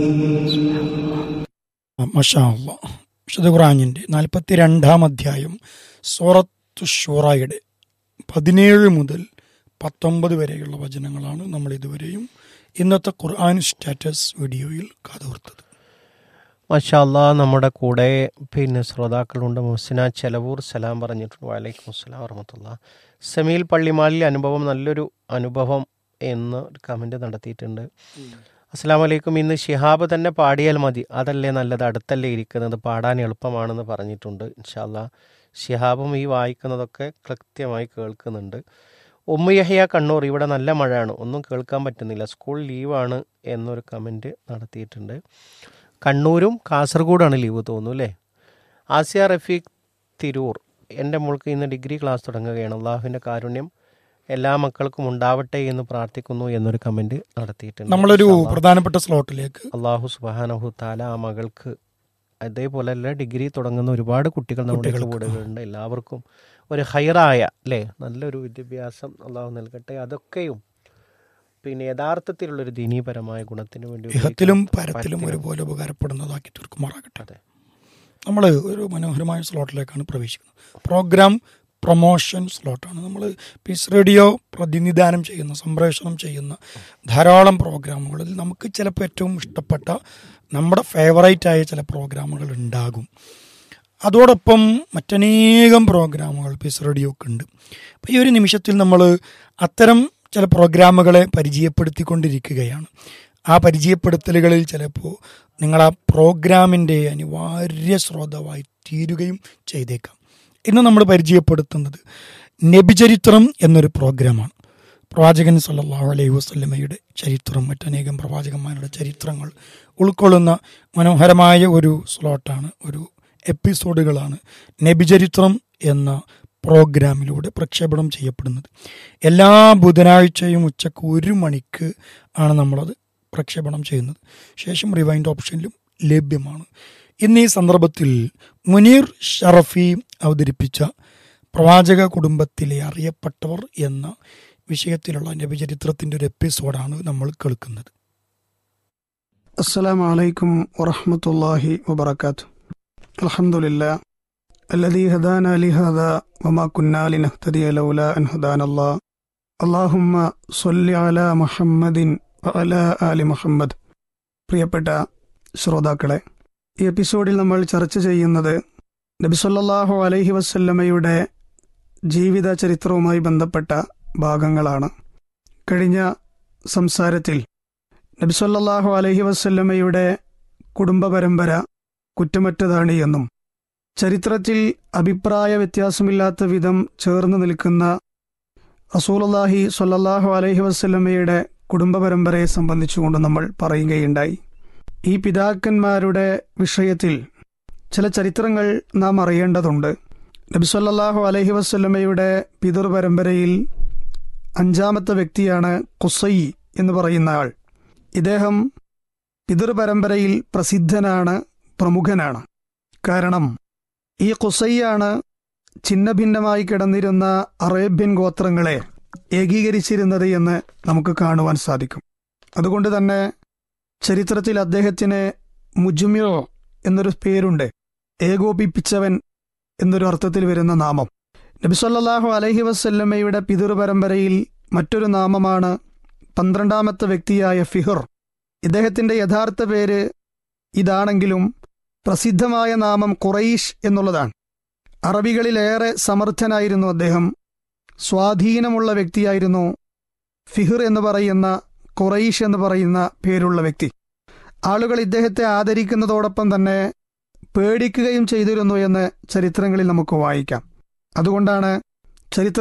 മഷാ അള്ളാ വിശുദ്ധ ഖുറാനിൻ്റെ നാൽപ്പത്തി രണ്ടാം അധ്യായം സൂറത്തു ഷൂറായുടെ പതിനേഴ് മുതൽ പത്തൊമ്പത് വരെയുള്ള വചനങ്ങളാണ് നമ്മൾ ഇതുവരെയും ഇന്നത്തെ ഖുർആൻ സ്റ്റാറ്റസ് വീഡിയോയിൽ കാതോർത്തത് മഷാല്ലാ നമ്മുടെ കൂടെ പിന്നെ ശ്രോതാക്കളുണ്ട് മുഹസിന ചെലവൂർ സലാം പറഞ്ഞിട്ടുണ്ട് വലൈക്കും അസ്സലാം വറഹമത്തുള്ള സമീൽ പള്ളിമാലിലെ അനുഭവം നല്ലൊരു അനുഭവം എന്ന് ഒരു കമൻറ്റ് നടത്തിയിട്ടുണ്ട് അസ്സാം വലൈക്കും ഇന്ന് ഷിഹാബ് തന്നെ പാടിയാൽ മതി അതല്ലേ നല്ലത് അടുത്തല്ലേ ഇരിക്കുന്നത് പാടാൻ എളുപ്പമാണെന്ന് പറഞ്ഞിട്ടുണ്ട് ഇൻഷാല്ലാ ഷിഹാബും ഈ വായിക്കുന്നതൊക്കെ കൃത്യമായി കേൾക്കുന്നുണ്ട് ഉമ്മയഹ്യ കണ്ണൂർ ഇവിടെ നല്ല മഴയാണ് ഒന്നും കേൾക്കാൻ പറ്റുന്നില്ല സ്കൂൾ ലീവാണ് എന്നൊരു കമൻറ്റ് നടത്തിയിട്ടുണ്ട് കണ്ണൂരും കാസർഗോഡാണ് ലീവ് തോന്നുന്നു അല്ലേ ആസിയ റഫീഖ് തിരൂർ എൻ്റെ മോൾക്ക് ഇന്ന് ഡിഗ്രി ക്ലാസ് തുടങ്ങുകയാണ് അള്ളാഹുവിൻ്റെ കാരുണ്യം എല്ലാ മക്കൾക്കും ഉണ്ടാവട്ടെ എന്ന് പ്രാർത്ഥിക്കുന്നു എന്നൊരു കമൻറ്റ് നടത്തിയിട്ടുണ്ട് നമ്മളൊരു ഇൻഷാ അല്ലാ. പ്രധാനപ്പെട്ട സ്ലോട്ടിലേക്ക് അള്ളാഹു സുബാനഹു താല ആ മകൾക്ക് അതേപോലെ അല്ല ഡിഗ്രി തുടങ്ങുന്ന ഒരുപാട് കുട്ടികൾ നമ്മുടെ കുട്ടികൾക്ക്. കൂടെകളുണ്ട് എല്ലാവർക്കും ഒരു ഹൈറായ അല്ലേ നല്ലൊരു വിദ്യാഭ്യാസം അള്ളാഹു നൽകട്ടെ അതൊക്കെയും പിന്നെ യഥാർത്ഥത്തിലുള്ളൊരു ദീനീപരമായ ഗുണത്തിന് വേണ്ടി ഇഹത്തിലും ഉപയോഗിക്കാൻ പരത്തിലും പറ്റിയ- ഒരുപോലെ ഉപകാരപ്പെടുന്നതാക്കി തീർക്കുമാറാകട്ടെ അതെ നമ്മൾ ഒരു മനോഹരമായ സ്ലോട്ടിലേക്കാണ് പ്രവേശിക്കുന്നത് പ്രോഗ്രാം പ്രൊമോഷൻ സ്ലോട്ടാണ് നമ്മൾ പീസ് റേഡിയോ പ്രതിനിധാനം ചെയ്യുന്ന സംപ്രേഷണം ചെയ്യുന്ന ധാരാളം പ്രോഗ്രാമുകളിൽ നമുക്ക് ചിലപ്പോൾ ഏറ്റവും ഇഷ്ടപ്പെട്ട നമ്മുടെ ഫേവറേറ്റ് ആയ ചില പ്രോഗ്രാമുകൾ ഉണ്ടാകും അതോടൊപ്പം മറ്റനേകം പ്രോഗ്രാമുകൾ പീസ് റേഡിയോക്ക് ഉണ്ട് അപ്പോൾ ഈ ഒരു നിമിഷത്തിൽ നമ്മൾ അത്തരം ചില പ്രോഗ്രാമുകളെ പരിചയപ്പെടുത്തിക്കൊണ്ടിരിക്കുകയാണ് ആ പരിചയപ്പെടുത്തലുകളിൽ ചിലപ്പോൾ നിങ്ങൾ ആ പ്രോഗ്രാമിൻ്റെ അനിവാര്യ ശ്രോതാവായി തീരുകയും ചെയ്തേക്കാം ഇന്ന് നമ്മൾ പരിചയപ്പെടുത്തുന്നത് നബിചരിത്രം എന്നൊരു പ്രോഗ്രാമാണ് പ്രവാചകൻ സല്ലല്ലാഹു അലൈഹി വസല്ലമയുടെ ചരിത്രം മറ്റനേകം പ്രവാചകന്മാരുടെ ചരിത്രങ്ങൾ ഉൾക്കൊള്ളുന്ന മനോഹരമായ ഒരു സ്ലോട്ടാണ് ഒരു എപ്പിസോഡുകളാണ് നബിചരിത്രം എന്ന പ്രോഗ്രാമിലൂടെ പ്രക്ഷേപണം ചെയ്യപ്പെടുന്നത് എല്ലാ ബുധനാഴ്ചയും ഉച്ചക്ക് ഒരു മണിക്ക് ആണ് നമ്മളത് പ്രക്ഷേപണം ചെയ്യുന്നത് ശേഷം റിവൈൻഡ് ഓപ്ഷനിലും ലഭ്യമാണ് ഇന്ന് ഈ സന്ദർഭത്തിൽ മുനീർ ഷറഫി അവതരിപ്പിച്ച പ്രവാചക കുടുംബത്തിലെ അറിയപ്പെട്ടവർ എന്ന വിഷയത്തിലുള്ള നബിചരിത്രത്തിൻ്റെ ഒരു എപ്പിസോഡാണ് നമ്മൾ കേൾക്കുന്നത് السلام عليكم ورحمة الله وبركاته الحمد لله الذي هدانا لهذا وما كنا لنهتدي لولا أن هدانا الله اللهم صل على محمد وعلى آل മുഹമ്മദ് പ്രിയപ്പെട്ട ശ്രോതാക്കളെ ഈ എപ്പിസോഡിൽ നമ്മൾ ചർച്ച ചെയ്യുന്നത് നബി സല്ലല്ലാഹു അലൈഹി വസല്ലമയുടെ ജീവിത ചരിത്രവുമായി ബന്ധപ്പെട്ട ഭാഗങ്ങളാണ് കഴിഞ്ഞ സംസാരത്തിൽ നബി സല്ലല്ലാഹു അലൈഹി വസല്ലമയുടെ കുടുംബ പരമ്പര കുറ്റമറ്റതാണ് എന്നും ചരിത്രത്തിൽ അഭിപ്രായ വ്യത്യാസമില്ലാത്ത വിധം ചേർന്ന് നിൽക്കുന്ന റസൂലുള്ളാഹി സ്വല്ലല്ലാഹു അലൈഹി വസല്ലമയുടെ കുടുംബ പരമ്പരയെ സംബന്ധിച്ചുകൊണ്ട് നമ്മൾ പറയുകയുണ്ടായി ഈ പിതാക്കന്മാരുടെ വിഷയത്തിൽ ചില ചരിത്രങ്ങൾ നാം അറിയേണ്ടതുണ്ട് നബി സല്ലല്ലാഹു അലൈഹി വസല്ലമയുടെ പിതൃ പരമ്പരയിൽ അഞ്ചാമത്തെ വ്യക്തിയാണ് കുസൈ എന്ന് പറയുന്ന ആൾ ഇദ്ദേഹം പിതൃപരമ്പരയിൽ പ്രസിദ്ധനാണ് പ്രമുഖനാണ് കാരണം ഈ കുസൈയാണ് ഛിന്നഭിന്നമായി കിടന്നിരുന്ന അറേബ്യൻ ഗോത്രങ്ങളെ ഏകീകരിച്ചിരുന്നത് എന്ന് നമുക്ക് കാണുവാൻ സാധിക്കും അതുകൊണ്ട് തന്നെ ചരിത്രത്തിൽ അദ്ദേഹത്തിന് മുജുമിയോ എന്നൊരു പേരുണ്ട് ഏകോപിപ്പിച്ചവൻ എന്നൊരു അർത്ഥത്തിൽ വരുന്ന നാമം നബിസല്ലാഹു അലൈഹി വസല്ലമ്മയുടെ പിതൃപരമ്പരയിൽ മറ്റൊരു നാമമാണ് പന്ത്രണ്ടാമത്തെ വ്യക്തിയായ ഫിഹർ ഇദ്ദേഹത്തിന്റെ യഥാർത്ഥ പേര് ഇതാണെങ്കിലും പ്രസിദ്ധമായ നാമം ഖുറൈഷ് എന്നുള്ളതാണ് അറബികളിലേറെ സമർത്ഥനായിരുന്നു അദ്ദേഹം സ്വാധീനമുള്ള വ്യക്തിയായിരുന്നു ഫിഹിർ എന്ന് പറയുന്ന ഖുറൈഷ് എന്ന് പറയുന്ന പേരുള്ള വ്യക്തി ആളുകൾ ഇദ്ദേഹത്തെ ആദരിക്കുന്നതോടൊപ്പം തന്നെ പേടിക്കുകയും ചെയ്തിരുന്നു എന്ന് ചരിത്രങ്ങളിൽ നമുക്ക് വായിക്കാം അതുകൊണ്ടാണ് ചരിത്ര